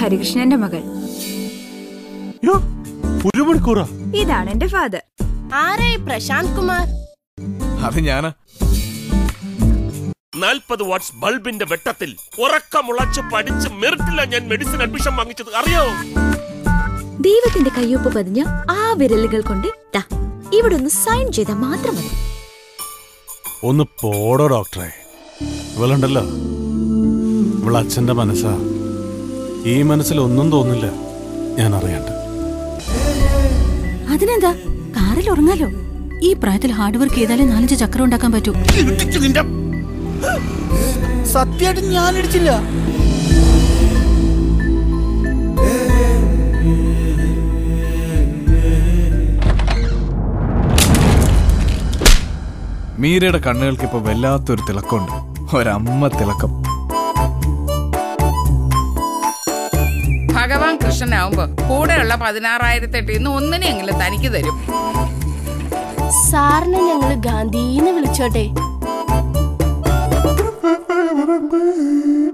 ഹരികൃഷ്ണന്റെ മകൾ യ്യോ, ഒരു മണിക്കൂറാ ഇതാണ് എന്റെ ഫാദർ ആരായി പ്രശാന്ത് കുമാർ അത് ഞാനാ നാൽപ്പത് വാട്ട്സ് ബൾബിന്റെ വെട്ടത്തിൽ ഉറക്കമുളച്ച് പഠിച്ച് മെറിറ്റില്ല ഞാൻ മെഡിസിൻ അഡ്മിഷൻ വാങ്ങിച്ചത് അറിയോ ദൈവത്തിന്റെ കയ്യൊപ്പ് പതിഞ്ഞ ആ വിരലുകൾ കൊണ്ട് ദാ ഇവിടെ ഒന്ന് സൈൻ ചെയ്താൽ മാത്രം മതി ഒന്ന് പോടോ ഡോക്ടറെ ഇവളുണ്ടല്ലോ ഇവളെ അച്ഛന്റെ മനസ്സാ ഈ മനസ്സിൽ ഒന്നും തോന്നില്ല ഞാൻ അറിയണ്ട അതിനെന്താ കാറിൽ ഉറങ്ങാലോ ഈ പ്രായത്തിൽ ഹാർഡ് വർക്ക് ചെയ്താലേ നാലഞ്ച് ചക്രം ഉണ്ടാക്കാൻ പറ്റൂ സത്യമായിട്ട് ഞാൻ ഇടിച്ചില്ല മീരയുടെ കണ്ണുകൾക്ക് ഇപ്പൊ വല്ലാത്തൊരു തിളക്കമുണ്ട് ഒരമ്മ തിളക്കം ഭഗവാൻ കൃഷ്ണനാവുമ്പോ കൂടെയുള്ള പതിനാറായിരത്തെട്ടിൽ നിന്ന് ഒന്നിനെങ്കിലും തനിക്ക് തരും സാറിനെ ഞങ്ങള് ഗാന്ധിന്ന് വിളിച്ചോട്ടെ